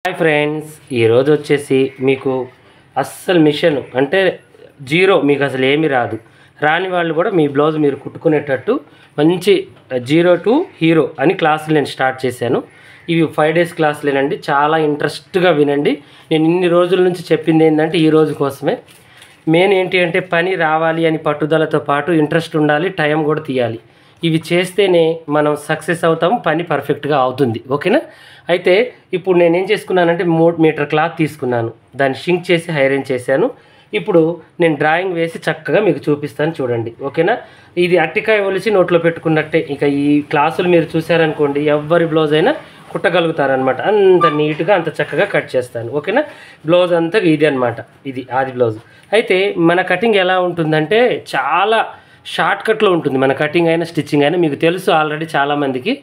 Hi friends ఈరోజు వచ్చేసి మీకు అస్సలు మిషన్ అంటే జీరో మీకు అసలు ఏమీ రాదు రాని వాళ్ళు కూడా మీ బ్లౌజ్ మీరు కుట్టుకునేటట్టు మంచి జీరో టు హీరో అని క్లాసులు నేను స్టార్ట్ చేశాను ఇవి ఫైవ్ డేస్ క్లాసులేనండి చాలా ఇంట్రెస్ట్గా వినండి నేను ఇన్ని రోజుల నుంచి చెప్పింది ఏంటంటే ఈ రోజు కోసమే మెయిన్ ఏంటి అంటే పని రావాలి అని పట్టుదలతో పాటు ఇంట్రెస్ట్ ఉండాలి టైం కూడా తీయాలి ఇవి చేస్తేనే మనం సక్సెస్ అవుతాం పని పర్ఫెక్ట్గా అవుతుంది ఓకేనా అయితే ఇప్పుడు నేను ఏం చేసుకున్నానంటే మూడు మీటర్ క్లాత్ తీసుకున్నాను దాన్ని షింక్ చేసి హైరన్ చేశాను ఇప్పుడు నేను డ్రాయింగ్ వేసి చక్కగా మీకు చూపిస్తాను చూడండి ఓకేనా ఇది అట్టికాయ ఒలిచి నోట్లో పెట్టుకున్నట్టే ఇక ఈ క్లాసులు మీరు చూసారనుకోండి ఎవరి బ్లౌజ్ అయినా కుట్టగలుగుతారనమాట అంత నీట్గా అంత చక్కగా కట్ చేస్తాను ఓకేనా బ్లౌజ్ అంతా ఇది అనమాట ఇది ఆది బ్లౌజ్ అయితే మన కటింగ్ ఎలా ఉంటుందంటే చాలా షార్ట్ కట్లో ఉంటుంది మన కటింగ్ అయినా స్టిచ్చింగ్ అయినా మీకు తెలుసు ఆల్రెడీ చాలామందికి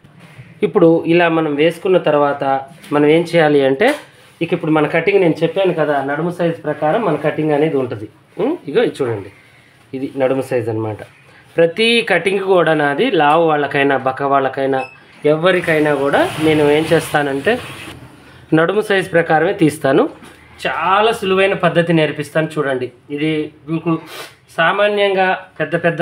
ఇప్పుడు ఇలా మనం వేసుకున్న తర్వాత మనం ఏం చేయాలి అంటే ఇక ఇప్పుడు మన కటింగ్ నేను చెప్పాను కదా నడుము సైజ్ ప్రకారం మన కటింగ్ అనేది ఉంటుంది ఉం? ఇగో ఇది చూడండి ఇది నడుము సైజ్ అనమాట ప్రతి కటింగ్ కూడా నాది లావు వాళ్ళకైనా బక్క వాళ్ళకైనా ఎవరికైనా కూడా నేను ఏం చేస్తానంటే నడుము సైజ్ ప్రకారమే తీస్తాను చాలా సులువైన పద్ధతి నేర్పిస్తాను చూడండి ఇది మీకు సామాన్యంగా పెద్ద పెద్ద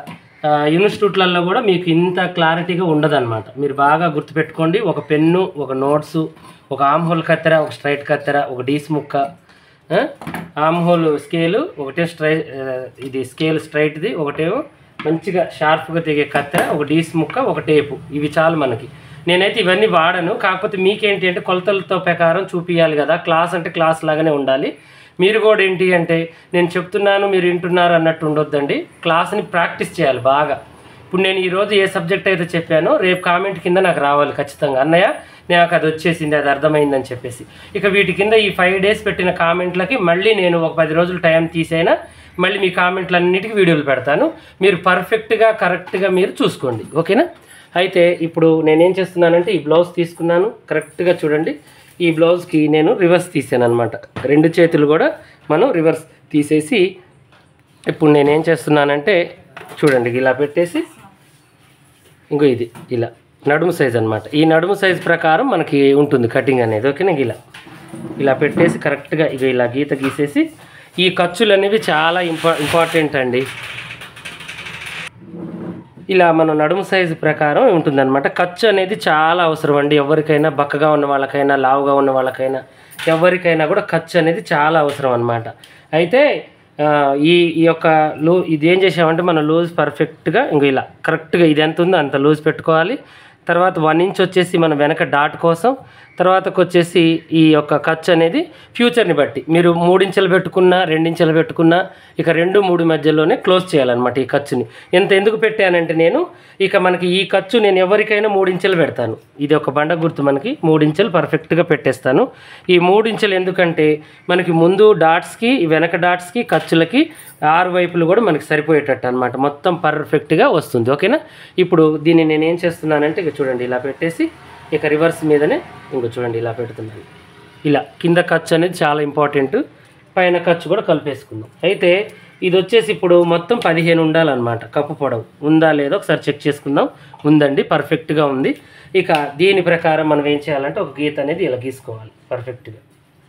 ఆ, ఇన్స్టిట్యూట్లలో కూడా మీకు ఇంత క్లారిటీగా ఉండదన్నమాట మీరు బాగా గుర్తుపెట్టుకోండి ఒక పెన్ను ఒక నోట్సు ఒక ఆమ్ హోల్ కత్తెర ఒక స్ట్రైట్ కత్తెర ఒక డీస్ ముక్క ఆ, ఆమ్ హోల్ స్కేలు ఒకటే స్ట్రై ఆ, ఇది స్కేల్ స్ట్రైట్ది ఒకటేమో మంచిగా షార్ప్గా తెగే కత్తెర ఒక డీస్ ముక్క ఒక టేపు ఇవి చాలు మనకి నేనైతే ఇవన్నీ వాడను కాకపోతే మీకేంటి అంటే కొలతలతో ప్రకారం చూపించాలి కదా క్లాస్ అంటే క్లాస్ లాగానే ఉండాలి మీరు కూడా ఏంటి అంటే నేను చెప్తున్నాను మీరు వింటున్నారు అన్నట్టు ఉండొద్దండి క్లాస్ని ప్రాక్టీస్ చేయాలి బాగా ఇప్పుడు నేను ఈరోజు ఏ సబ్జెక్ట్ అయితే చెప్పానో రేపు కామెంట్ కింద నాకు రావాలి ఖచ్చితంగా అన్నయ్య నాకు అది వచ్చేసింది అది అర్థమైందని చెప్పేసి ఇక వీటి కింద ఈ ఫైవ్ డేస్ పెట్టిన కామెంట్లకి మళ్ళీ నేను ఒక పది రోజులు టైం తీసైనా మళ్ళీ మీ కామెంట్లన్నిటికీ వీడియోలు పెడతాను మీరు పర్ఫెక్ట్గా కరెక్ట్గా మీరు చూసుకోండి ఓకేనా అయితే ఇప్పుడు నేనేం చేస్తున్నానంటే ఈ బ్లౌజ్ తీసుకున్నాను కరెక్ట్గా చూడండి ఈ బ్లౌజ్కి నేను రివర్స్ తీసాను అనమాట రెండు చేతులు కూడా మనం రివర్స్ తీసేసి ఇప్పుడు నేనేం చేస్తున్నానంటే చూడండి ఇలా పెట్టేసి ఇంకో ఇది ఇలా నడుము సైజ్ అనమాట ఈ నడుము సైజ్ ప్రకారం మనకి ఉంటుంది కటింగ్ అనేది ఓకేనా ఇలా ఇలా పెట్టేసి కరెక్ట్గా ఇక ఇలా గీత గీసేసి ఈ ఖర్చులు అనేవి చాలా ఇంపా ఇంపార్టెంట్ అండి ఇలా మన నడుము సైజు ప్రకారం ఉంటుందన్నమాట ఖర్చు అనేది చాలా అవసరం అండి ఎవరికైనా బక్కగా ఉన్న వాళ్ళకైనా లావుగా ఉన్న వాళ్ళకైనా ఎవరికైనా కూడా ఖర్చు అనేది చాలా అవసరం అనమాట అయితే ఆ, ఈ ఈ యొక్క లూ ఇది ఏం చేసామంటే మనం లూజ్ పర్ఫెక్ట్గా ఇంక ఇలా కరెక్ట్గా ఇది ఎంత ఉందో అంత లూజ్ పెట్టుకోవాలి తర్వాత వన్ ఇంచ్ వచ్చేసి మన వెనక డాట్ కోసం తర్వాతకు వచ్చేసి ఈ యొక్క ఖర్చు అనేది ఫ్యూచర్ని బట్టి మీరు మూడించెలు పెట్టుకున్నా రెండించెలు పెట్టుకున్నా ఇక రెండు మూడు మధ్యలోనే క్లోజ్ చేయాలన్నమాట ఈ ఖర్చుని ఎంత ఎందుకు పెట్టానంటే నేను ఇక మనకి ఈ ఖర్చు నేను ఎవరికైనా మూడించెలు పెడతాను ఇది ఒక బండ గుర్తు మనకి మూడించెలు పర్ఫెక్ట్గా పెట్టేస్తాను ఈ మూడించెలు ఎందుకంటే మనకి ముందు డాట్స్కి ఈ వెనక డాట్స్కి ఖర్చులకి ఆరు వైపులు కూడా మనకి సరిపోయేటట్టు అనమాట మొత్తం పర్ఫెక్ట్గా వస్తుంది ఓకేనా ఇప్పుడు దీన్ని నేను ఏం చేస్తున్నానంటే ఇక చూడండి ఇలా పెట్టేసి ఇక రివర్స్ మీదనే ఇంకో చూడండి ఇలా పెడుతున్నాను ఇలా కింద ఖర్చు అనేది చాలా ఇంపార్టెంట్ పైన ఖర్చు కూడా కలిపేసుకుందాం అయితే ఇది వచ్చేసి ఇప్పుడు మొత్తం పదిహేను ఉండాలన్నమాట కప్పు పొడవు ఉందా లేదో ఒకసారి చెక్ చేసుకుందాం ఉందండి పర్ఫెక్ట్గా ఉంది ఇక దీని ప్రకారం మనం ఏం చేయాలంటే ఒక గీత అనేది ఇలా గీసుకోవాలి పర్ఫెక్ట్గా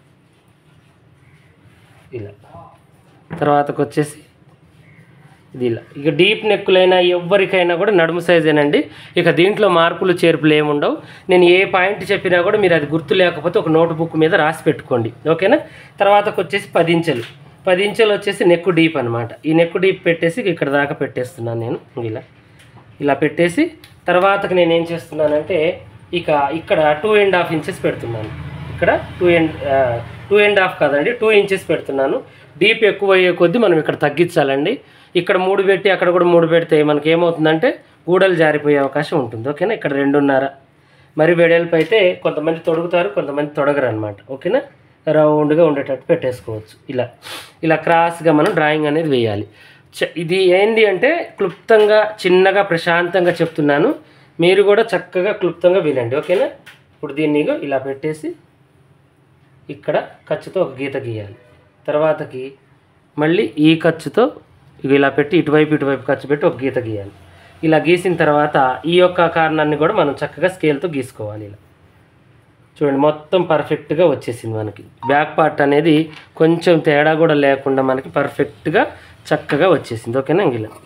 ఇలా తర్వాతకు వచ్చేసి ఇది ఇలా ఇక డీప్ నెక్కులైనా ఎవరికైనా కూడా నడుము సైజేనండి ఇక దీంట్లో మార్పులు చేర్పులు ఏముండవు నేను ఏ పాయింట్ చెప్పినా కూడా మీరు అది గుర్తు లేకపోతే ఒక నోట్ బుక్ మీద రాసి పెట్టుకోండి ఓకేనా తర్వాతకు వచ్చేసి పది ఇంచెలు పది ఇంచెలు వచ్చేసి నెక్కు డీప్ అనమాట ఈ నెక్కు డీప్ పెట్టేసి ఇక్కడ దాకా పెట్టేస్తున్నాను నేను ఇలా ఇలా పెట్టేసి తర్వాతకి నేను ఏం చేస్తున్నానంటే ఇక ఇక్కడ టూ అండ్ హాఫ్ ఇంచెస్ పెడుతున్నాను ఇక్కడ two and two and half కాదండి టూ ఇంచెస్ పెడుతున్నాను డీప్ ఎక్కువ అయ్యే కొద్దీ మనం ఇక్కడ తగ్గించాలండి ఇక్కడ మూడు పెట్టి అక్కడ కూడా మూడు పెడితే మనకి ఏమవుతుందంటే గూడలు జారిపోయే అవకాశం ఉంటుంది ఓకేనా ఇక్కడ రెండున్నర మరి వెడల్పు అయితే కొంతమంది తొడుగుతారు కొంతమంది తొడగరు అనమాట ఓకేనా రౌండ్గా ఉండేటట్టు పెట్టేసుకోవచ్చు ఇలా ఇలా క్రాస్గా మనం డ్రాయింగ్ అనేది వేయాలి చ- ఇది ఏంది అంటే క్లుప్తంగా చిన్నగా ప్రశాంతంగా చెప్తున్నాను మీరు కూడా చక్కగా క్లుప్తంగా వినండి ఓకేనా ఇప్పుడు దీన్ని ఇగో ఇలా పెట్టేసి ఇక్కడ ఖర్చుతో ఒక గీత గీయాలి తర్వాతకి మళ్ళీ ఈ ఖర్చుతో ఇగో ఇలా పెట్టి ఇటువైపు ఇటువైపు ఖర్చు పెట్టి ఒక గీత గీయాలి ఇలా గీసిన తర్వాత ఈ యొక్క కారణాన్ని కూడా మనం చక్కగా స్కేల్తో గీసుకోవాలి ఇలా చూడండి మొత్తం పర్ఫెక్ట్గా వచ్చేసింది మనకి బ్యాక్ పార్ట్ అనేది కొంచెం తేడా కూడా లేకుండా మనకి పర్ఫెక్ట్గా చక్కగా వచ్చేసింది ఓకేనా ఇంక ఇలా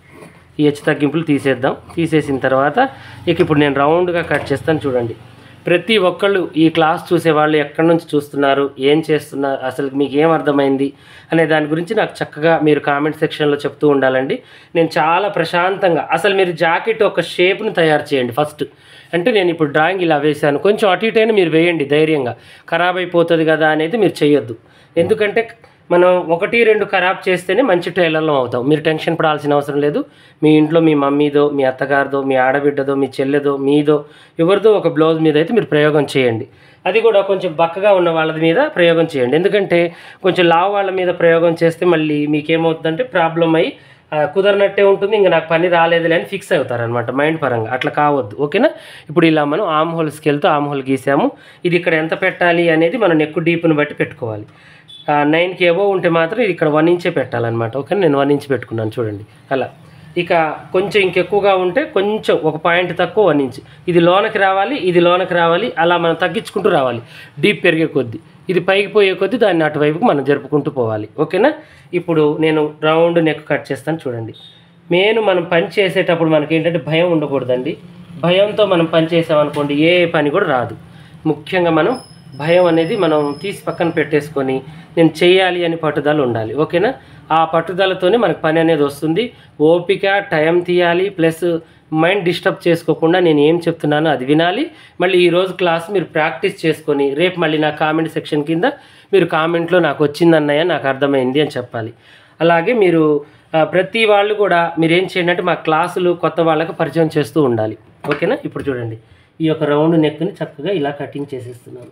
ఈ హెచ్చు తగ్గింపులు తీసేద్దాం తీసేసిన తర్వాత ఇక ఇప్పుడు నేను రౌండ్గా కట్ చేస్తాను చూడండి ప్రతి ఒక్కళ్ళు ఈ క్లాస్ చూసే వాళ్ళు ఎక్కడి నుంచి చూస్తున్నారు ఏం చేస్తున్నారు అసలు మీకు ఏం అర్థమైంది అనే దాని గురించి నాకు చక్కగా మీరు కామెంట్ సెక్షన్లో చెప్తూ ఉండాలండి నేను చాలా ప్రశాంతంగా అసలు మీరు జాకెట్ ఒక షేప్ని తయారు చేయండి ఫస్ట్ అంటే నేను ఇప్పుడు డ్రాయింగ్ ఇలా వేశాను కొంచెం అటు ఇటు అయినా మీరు వేయండి ధైర్యంగా ఖరాబ్ అయిపోతుంది కదా అనేది మీరు చేయొద్దు ఎందుకంటే మనం ఒకటి రెండు ఖరాబ్ చేస్తేనే మంచి టైలర్లం అవుతాం మీరు టెన్షన్ పడాల్సిన అవసరం లేదు మీ ఇంట్లో మీ మమ్మీదో మీ అత్తగారిదో మీ ఆడబిడ్డదో మీ చెల్లెదో మీదో ఎవరిదో ఒక బ్లౌజ్ మీద అయితే మీరు ప్రయోగం చేయండి అది కూడా కొంచెం బక్కగా ఉన్న వాళ్ళ మీద ప్రయోగం చేయండి ఎందుకంటే కొంచెం లావు వాళ్ళ మీద ప్రయోగం చేస్తే మళ్ళీ మీకేమవుతుందంటే ప్రాబ్లం అయ్యి ఆ, కుదరనట్టే ఉంటుంది ఇంకా నాకు పని రాలేదులే అని ఫిక్స్ అవుతారనమాట మైండ్ పరంగా అట్లా కావద్దు ఓకేనా ఇప్పుడు ఇలా మనం ఆమ్ హోల్ స్కేల్తో ఆమ్ హోల్ గీసాము ఇది ఇక్కడ ఎంత పెట్టాలి అనేది మనం నెక్కు డీప్ని బట్టి పెట్టుకోవాలి నైన్కి ఏవో ఉంటే మాత్రం ఇది ఇక్కడ వన్ ఇంచే పెట్టాలన్నమాట ఓకే నేను వన్ ఇంచ్ పెట్టుకున్నాను చూడండి అలా ఇక కొంచెం ఇంకెక్కువగా ఉంటే కొంచెం ఒక పాయింట్ తక్కువ వన్ ఇంచ్ ఇది లోనకి రావాలి ఇది లోనకి రావాలి అలా మనం తగ్గించుకుంటూ రావాలి డీప్ పెరిగే కొద్దీ ఇది పైకి పోయే కొద్దీ దాన్ని అటువైపుకి మనం జరుపుకుంటూ పోవాలి ఓకేనా ఇప్పుడు నేను రౌండ్ నెక్ కట్ చేస్తాను చూడండి మెయిన్ మనం పని చేసేటప్పుడు మనకి ఏంటంటే భయం ఉండకూడదండి భయంతో మనం పని చేసామనుకోండి ఏ పని కూడా రాదు ముఖ్యంగా మనం భయం అనేది మనం తీసి పక్కన పెట్టేసుకొని నేను చేయాలి అని పట్టుదల ఉండాలి ఓకేనా ఆ పట్టుదలతోనే మనకు పని అనేది వస్తుంది ఓపిక టైం తీయాలి ప్లస్ మైండ్ డిస్టర్బ్ చేసుకోకుండా నేను ఏం చెప్తున్నానో అది వినాలి మళ్ళీ ఈరోజు క్లాస్ మీరు ప్రాక్టీస్ చేసుకొని రేపు మళ్ళీ నా కామెంట్ సెక్షన్ కింద మీరు కామెంట్లో నాకు వచ్చిందన్నయ్య నాకు అర్థమైంది అని చెప్పాలి అలాగే మీరు ఆ, ప్రతి వాళ్ళు కూడా మీరు ఏం చేయండి అంటే మా క్లాసులు కొత్త వాళ్ళకి పరిచయం చేస్తూ ఉండాలి ఓకేనా ఇప్పుడు చూడండి ఈ యొక్క రౌండ్ నెక్ని చక్కగా ఇలా కటింగ్ చేసేస్తున్నాను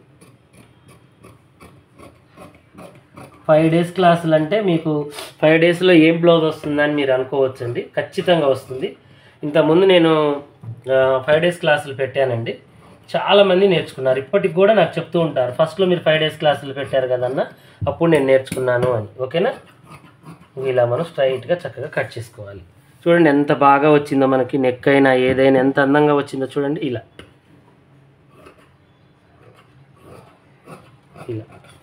ఫైవ్ డేస్ క్లాసులు అంటే మీకు ఫైవ్ డేస్లో ఏం బ్లౌజ్ వస్తుందని మీరు అనుకోవచ్చండి ఖచ్చితంగా వస్తుంది ఇంతకుముందు నేను ఫైవ్ డేస్ క్లాసులు పెట్టానండి చాలామంది నేర్చుకున్నారు ఇప్పటికి కూడా నాకు చెప్తూ ఉంటారు ఫస్ట్లో మీరు ఫైవ్ డేస్ క్లాసులు పెట్టారు కదన్న అప్పుడు నేను నేర్చుకున్నాను అని ఓకేనా ఇలా మనం స్ట్రైట్గా చక్కగా కట్ చేసుకోవాలి చూడండి ఎంత బాగా వచ్చిందో మనకి నెక్ అయినా ఏదైనా ఎంత అందంగా వచ్చిందో చూడండి ఇలా ఇలా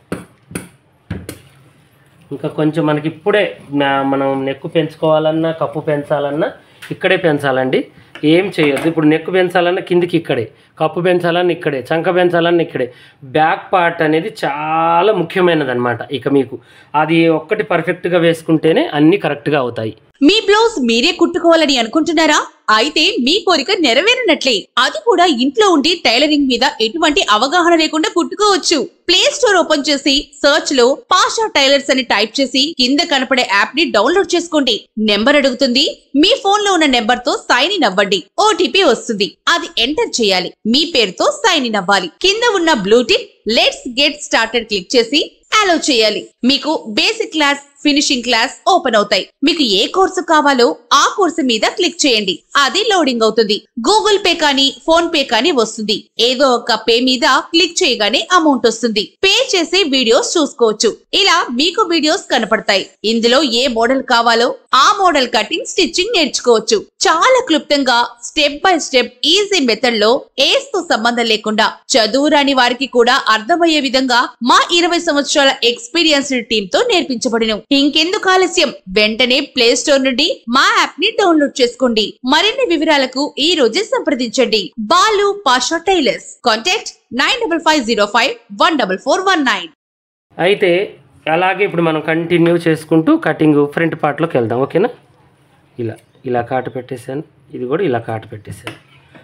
ఇంకా కొంచెం మనకి ఇప్పుడే నా- మనం నెక్కు పెంచుకోవాలన్నా కప్పు పెంచాలన్నా ఇక్కడే పెంచాలండి ఏం చేయొద్దు ఇప్పుడు నెక్కు పెంచాలన్నా కిందికి ఇక్కడే కప్పు పెంచాలన్నా ఇక్కడే చంక పెంచాలన్నా ఇక్కడే బ్యాక్ పార్ట్ అనేది చాలా ముఖ్యమైనది అనమాట ఇక మీకు అది ఒక్కటి పర్ఫెక్ట్గా వేసుకుంటేనే అన్నీ కరెక్ట్గా అవుతాయి మీ బ్లౌజ్ మీరే కుట్టుకోవాలని అనుకుంటున్నారా అయితే మీ కోరిక నెరవేరినట్లే అది కూడా ఇంట్లో ఉండి టైలరింగ్ మీద ఎటువంటి అవగాహన లేకుండా కుట్టుకోవచ్చు ప్లే స్టోర్ ఓపెన్ చేసి సర్చ్ లో పాషా టైలర్స్ అని టైప్ చేసి కింద కనపడే యాప్ ని డౌన్లోడ్ చేసుకోండి నెంబర్ అడుగుతుంది మీ ఫోన్ లో ఉన్న నెంబర్ తో సైన్ ఇన్ అవ్వండి ఓటీపీ వస్తుంది అది ఎంటర్ చేయాలి మీ పేరుతో సైన్ ఇన్ అవ్వాలి కింద ఉన్న blue tick let's get started click చేసి అలో చేయాలి మీకు basic class finishing class open అవుతాయి మీకు ఏ కోర్సు కావాలో ఆ కోర్సు మీద క్లిక్ చేయండి అది లోడింగ్ అవుతుంది గూగుల్ పే కానీ ఫోన్ పే కానీ వస్తుంది ఏదో ఒక పే మీద క్లిక్ చేయగానే అమౌంట్ వస్తుంది పే చేసి వీడియోస్ చూసుకోవచ్చు ఇలా మీకు వీడియోస్ కనపడతాయి ఇందులో ఏ మోడల్ కావాలో ఆ మోడల్ కటింగ్ స్టిచ్చింగ్ నేర్చుకోవచ్చు చాలా క్లుప్తంగా step by step easy method లో ఏస్ తో సంబంధం లేకుండా చదువు రాని వారికి కూడా అర్థమయ్యే విధంగా మా ఇరవై సంవత్సరాల ఎక్స్పీరియన్స్డ్ టీమ్ తో నేర్పించబడిన ఇంకెందుకు ఆలస్యం వెంటనే ప్లే స్టోర్ నుండి మా యాప్ ని డౌన్లోడ్ చేసుకోండి మరిన్ని వివరాలకు ఈ రోజే సంప్రదించండి Balu Pasha tailors contact nine double five zero five one double four one nine అయితే అలాగే ఇప్పుడు మనం కంటిన్యూ చేసుకుంటూ కటింగ్ ఫ్రంట్ పార్ట్లోకి వెళ్దాం ఓకేనా ఇలా ఇలా కాటు పెట్టేశాను ఇది కూడా ఇలా కాటు పెట్టేశాను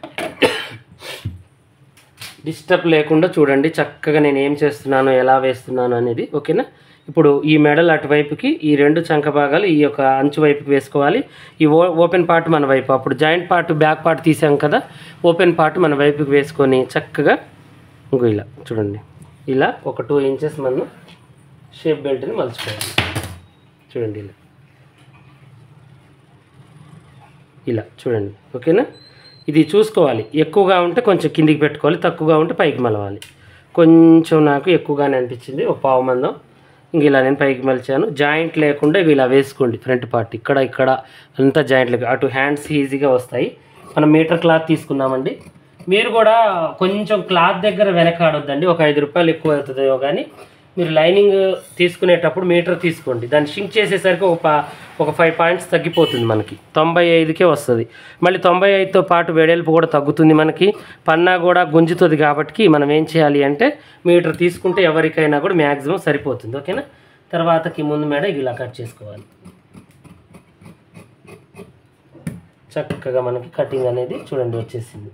డిస్టర్బ్ లేకుండా చూడండి చక్కగా నేను ఏం చేస్తున్నాను ఎలా వేస్తున్నాను అనేది ఓకేనా ఇప్పుడు ఈ మెడల్ అటువైపుకి ఈ రెండు చంక భాగాలు ఈ యొక్క అంచు వైపుకి వేసుకోవాలి ఈ ఓ ఓపెన్ పార్ట్ మన వైపు అప్పుడు జాయింట్ పార్ట్ బ్యాక్ పార్ట్ తీసాం కదా ఓపెన్ పార్ట్ మన వైపుకి వేసుకొని చక్కగా ఇంకో ఇలా చూడండి ఇలా ఒక టూ ఇంచెస్ మనం షేప్ బెల్ట్ని మలుచుకోవాలి చూడండి ఇలా ఇలా చూడండి ఓకేనా ఇది చూసుకోవాలి ఎక్కువగా ఉంటే కొంచెం కిందికి పెట్టుకోవాలి తక్కువగా ఉంటే పైకి మలవాలి కొంచెం నాకు ఎక్కువగానే అనిపించింది ఒక పావు మందం ఇంక ఇలా నేను పైకి మలిచాను జాయింట్ లేకుండా ఇవి ఇలా వేసుకోండి ఫ్రంట్ పార్ట్ ఇక్కడ ఇక్కడ అంతా జాయింట్ లేక అటు హ్యాండ్స్ ఈజీగా వస్తాయి మనం మీటర్ క్లాత్ తీసుకున్నామండి మీరు కూడా కొంచెం క్లాత్ దగ్గర వెనకాడొద్దండి ఒక ఐదు రూపాయలు ఎక్కువ అవుతుందో కానీ మీరు లైనింగ్ తీసుకునేటప్పుడు మీటర్ తీసుకోండి దాన్ని షింక్ చేసేసరికి ఒక పా- ఒక ఫైవ్ పాయింట్స్ తగ్గిపోతుంది మనకి తొంభై ఐదుకే వస్తుంది మళ్ళీ తొంభై ఐదుతో పాటు వెడల్పు కూడా తగ్గుతుంది మనకి పన్నా కూడా గుంజుతుంది కాబట్టి మనం ఏం చేయాలి అంటే మీటర్ తీసుకుంటే ఎవరికైనా కూడా మ్యాక్సిమం సరిపోతుంది ఓకేనా తర్వాతకి ముందు మేడ ఇలా కట్ చేసుకోవాలి చక్కగా మనకి కటింగ్ అనేది చూడండి వచ్చేసింది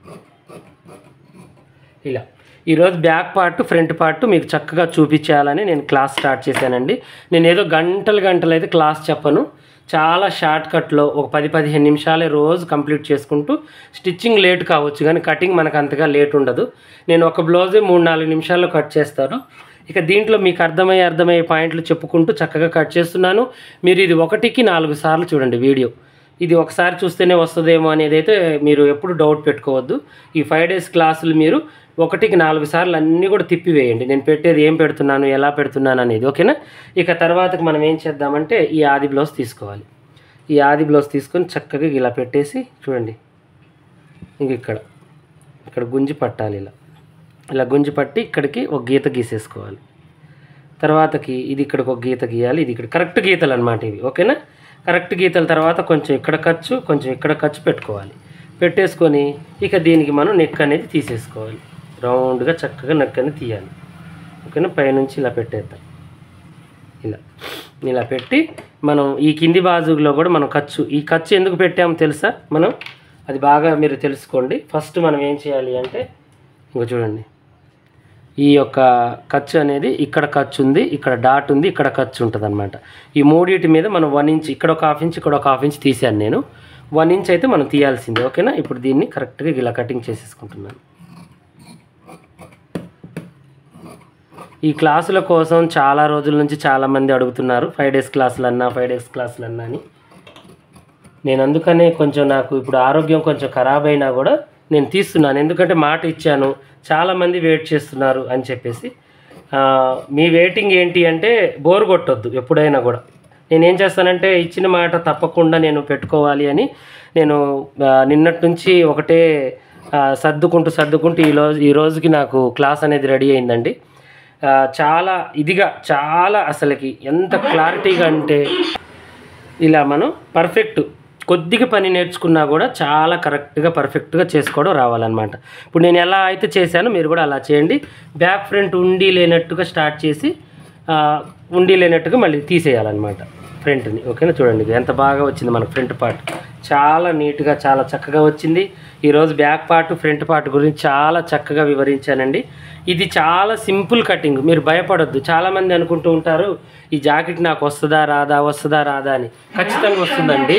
ఇలా ఈరోజు బ్యాక్ పార్ట్ ఫ్రంట్ పార్ట్ మీకు చక్కగా చూపించాలని నేను క్లాస్ స్టార్ట్ చేశానండి నేను ఏదో గంటలు గంటలు అయితే క్లాస్ చెప్పను చాలా షార్ట్ కట్లో ఒక పది పదిహేను నిమిషాలే రోజు కంప్లీట్ చేసుకుంటూ స్టిచ్చింగ్ లేట్ కావచ్చు కానీ కటింగ్ మనకు అంతగా లేట్ ఉండదు నేను ఒక బ్లౌజే మూడు నాలుగు నిమిషాల్లో కట్ చేస్తాను ఇక దీంట్లో మీకు అర్థమయ్యే అర్థమయ్యే పాయింట్లు చెప్పుకుంటూ చక్కగా కట్ చేస్తున్నాను మీరు ఇది ఒకటికి నాలుగు సార్లు చూడండి వీడియో ఇది ఒకసారి చూస్తేనే వస్తుందేమో అనేది అయితే మీరు ఎప్పుడు డౌట్ పెట్టుకోవద్దు ఈ ఫైవ్ డేస్ క్లాసులు మీరు ఒకటికి నాలుగు సార్లు అన్నీ కూడా తిప్పివేయండి నేను పెట్టేది ఏం పెడుతున్నాను ఎలా పెడుతున్నాను అనేది ఓకేనా ఇక తర్వాతకి మనం ఏం చేద్దామంటే ఈ ఆది బ్లౌజ్ తీసుకోవాలి ఈ ఆది బ్లౌజ్ తీసుకొని చక్కగా ఇలా పెట్టేసి చూడండి ఇంక ఇక్కడ ఇక్కడ గుంజి పట్టాలి ఇలా ఇలా గుంజి పట్టి ఇక్కడికి ఒక గీత గీసేసుకోవాలి తర్వాతకి ఇది ఇక్కడికి ఒక గీత గీయాలి ఇది ఇక్కడ కరెక్ట్ గీతలు అనమాట ఇవి ఓకేనా కరెక్ట్ గీతల తర్వాత కొంచెం ఇక్కడ ఖర్చు కొంచెం ఇక్కడ ఖర్చు పెట్టుకోవాలి పెట్టేసుకొని ఇక దీనికి మనం నెక్ అనేది తీసేసుకోవాలి రౌండ్గా చక్కగా నెక్ అనేది తీయాలి ఓకేనా పైనుంచి ఇలా పెట్టేద్దాం ఇలా ఇలా పెట్టి మనం ఈ కింది బాజులో కూడా మనం ఖర్చు ఈ ఖర్చు ఎందుకు పెట్టామో తెలుసా మనం అది బాగా మీరు తెలుసుకోండి ఫస్ట్ మనం ఏం చేయాలి అంటే ఇంకో చూడండి ఈ యొక్క ఖర్చు అనేది ఇక్కడ ఖర్చు ఉంది ఇక్కడ డాట్ ఉంది ఇక్కడ ఖర్చు ఉంటుంది అనమాట ఈ మూడింటి మీద మనం వన్ ఇంచ్ ఇక్కడ ఒక హాఫ్ ఇంచ్ ఇక్కడ ఒక హాఫ్ ఇంచ్ తీసాను నేను వన్ ఇంచ్ అయితే మనం తీయాల్సిందే ఓకేనా ఇప్పుడు దీన్ని కరెక్ట్గా ఇలా కటింగ్ చేసేసుకుంటున్నాను ఈ క్లాసుల కోసం చాలా రోజుల నుంచి చాలామంది అడుగుతున్నారు ఫైవ్ డేస్ క్లాసులు అన్నా ఫైవ్ డేస్ క్లాసులు అన్నా అని నేను అందుకనే కొంచెం నాకు ఇప్పుడు ఆరోగ్యం కొంచెం ఖరాబ్ అయినా కూడా నేను తీస్తున్నాను ఎందుకంటే మాట ఇచ్చాను చాలామంది వెయిట్ చేస్తున్నారు అని చెప్పేసి ఆ, మీ వెయిటింగ్ ఏంటి అంటే బోర్ కొట్టొద్దు ఎప్పుడైనా కూడా నేను ఏం చేస్తానంటే ఇచ్చిన మాట తప్పకుండా నేను పెట్టుకోవాలి అని నేను ఆ, నిన్నటి నుంచి ఒకటే ఆ, సర్దుకుంటూ సర్దుకుంటూ ఈ రోజు ఈ రోజుకి నాకు క్లాస్ అనేది రెడీ అయిందండి ఆ, చాలా ఇదిగా చాలా అసలుకి ఎంత క్లారిటీగా అంటే ఇలా మనం పర్ఫెక్ట్ కొద్దిగా పని నేర్చుకున్నా కూడా చాలా కరెక్ట్గా పర్ఫెక్ట్గా చేసుకోవడం రావాలన్నమాట ఇప్పుడు నేను ఎలా అయితే చేశానో మీరు కూడా అలా చేయండి బ్యాక్ ఫ్రంట్ ఉండి లేనట్టుగా స్టార్ట్ చేసి ఆ, ఉండి లేనట్టుగా మళ్ళీ తీసేయాలన్నమాట ఫ్రంట్ని ఓకేనా చూడండి ఇది ఎంత బాగా వచ్చింది మనకు ఫ్రంట్ పార్ట్ చాలా నీట్గా చాలా చక్కగా వచ్చింది ఈరోజు బ్యాక్ పార్ట్ ఫ్రంట్ పార్ట్ గురించి చాలా చక్కగా వివరించానండి ఇది చాలా సింపుల్ కటింగ్ మీరు భయపడొద్దు చాలామంది అనుకుంటూ ఉంటారు ఈ జాకెట్ నాకు వస్తుందా రాదా వస్తుందా రాదా అని ఖచ్చితంగా వస్తుందండి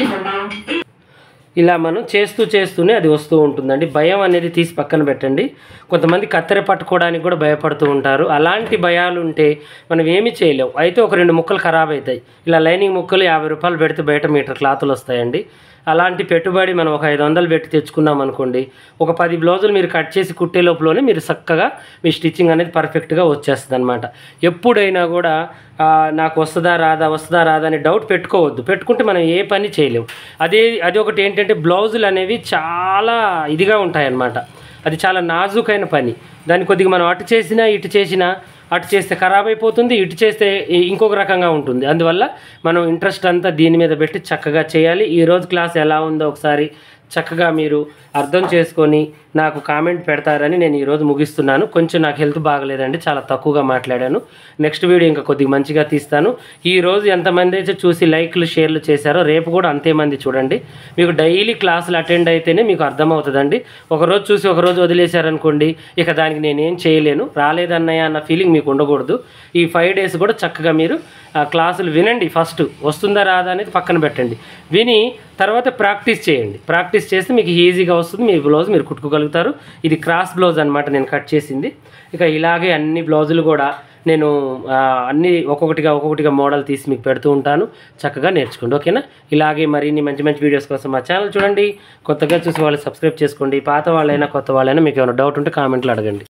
ఇలా మనం చేస్తూ చేస్తూనే అది వస్తూ ఉంటుందండి భయం అనేది తీసి పక్కన పెట్టండి కొంతమంది కత్తెర పట్టుకోవడానికి కూడా భయపడుతూ ఉంటారు అలాంటి భయాలు ఉంటే మనం ఏమీ చేయలేం అయితే ఒక రెండు ముక్కలు ఖరాబ్ అవుతాయి ఇలా లైనింగ్ ముక్కలు యాభై రూపాయలు పెడితే బయట మీటర్ క్లాతులు వస్తాయండి అలాంటి పెట్టుబడి మనం ఒక ఐదు వందలు పెట్టి తెచ్చుకున్నాం అనుకోండి ఒక పది బ్లౌజులు మీరు కట్ చేసి కుట్టే లోపలనే మీరు చక్కగా మీ స్టిచ్చింగ్ అనేది పర్ఫెక్ట్గా వచ్చేస్తుంది అనమాట ఎప్పుడైనా కూడా ఆ, నాకు వస్తుందా రాదా వస్తుందా రాదా అని డౌట్ పెట్టుకోవద్దు పెట్టుకుంటే మనం ఏ పని చేయలేము అదే అది ఒకటి ఏంటంటే బ్లౌజులు అనేవి చాలా ఇదిగా ఉంటాయన్నమాట అది చాలా నాజుకైన పని దాన్ని కొద్దిగా మనం అటు చేసినా ఇటు చేసినా అటు చేస్తే ఖరాబ్ అయిపోతుంది ఇటు చేస్తే ఇ- ఇంకొక రకంగా ఉంటుంది అందువల్ల మనం ఇంట్రెస్ట్ అంతా దీని మీద పెట్టి చక్కగా చేయాలి ఈ రోజు క్లాస్ ఎలా ఉందో ఒకసారి చక్కగా మీరు అర్థం చేసుకొని నాకు కామెంట్ పెడతారని నేను ఈరోజు ముగిస్తున్నాను కొంచెం నాకు హెల్త్ బాగలేదండి చాలా తక్కువగా మాట్లాడాను నెక్స్ట్ వీడియో ఇంకా కొద్దిగా మంచిగా తీస్తాను ఈ రోజు ఎంతమంది అయితే చూసి లైక్లు షేర్లు చేశారో రేపు కూడా అంతే మంది చూడండి మీకు డైలీ క్లాసులు అటెండ్ అయితేనే మీకు అర్థమవుతుందండి ఒకరోజు చూసి ఒకరోజు వదిలేశారనుకోండి ఇక దానికి నేనేం చేయలేను రాలేదన్నయ్య అన్న ఫీలింగ్ మీకు ఉండకూడదు ఈ ఫైవ్ డేస్ కూడా చక్కగా మీరు ఆ క్లాసులు వినండి ఫస్ట్ వస్తుందా రాదా అనేది పక్కన పెట్టండి విని తర్వాత ప్రాక్టీస్ చేయండి ప్రాక్టీస్ చేస్తే మీకు ఈజీగా వస్తుంది మీ బ్లౌజ్ మీరు కుట్టుకోగలుగుతారు ఇది క్రాస్ బ్లౌజ్ అనమాట నేను కట్ చేసింది ఇక ఇలాగే అన్ని బ్లౌజులు కూడా నేను ఆ, అన్ని ఒక్కొక్కటిగా ఒక్కొక్కటిగా మోడల్ తీసి మీకు పెడుతూ ఉంటాను చక్కగా నేర్చుకోండి ఓకేనా ఇలాగే మరిన్ని మంచి మంచి వీడియోస్ కోసం మా ఛానల్ చూడండి కొత్తగా చూసి వాళ్ళు సబ్స్క్రైబ్ చేసుకోండి పాత వాళ్ళైనా కొత్త వాళ్ళైనా మీకు ఏమైనా డౌట్ ఉంటే కామెంట్లో అడగండి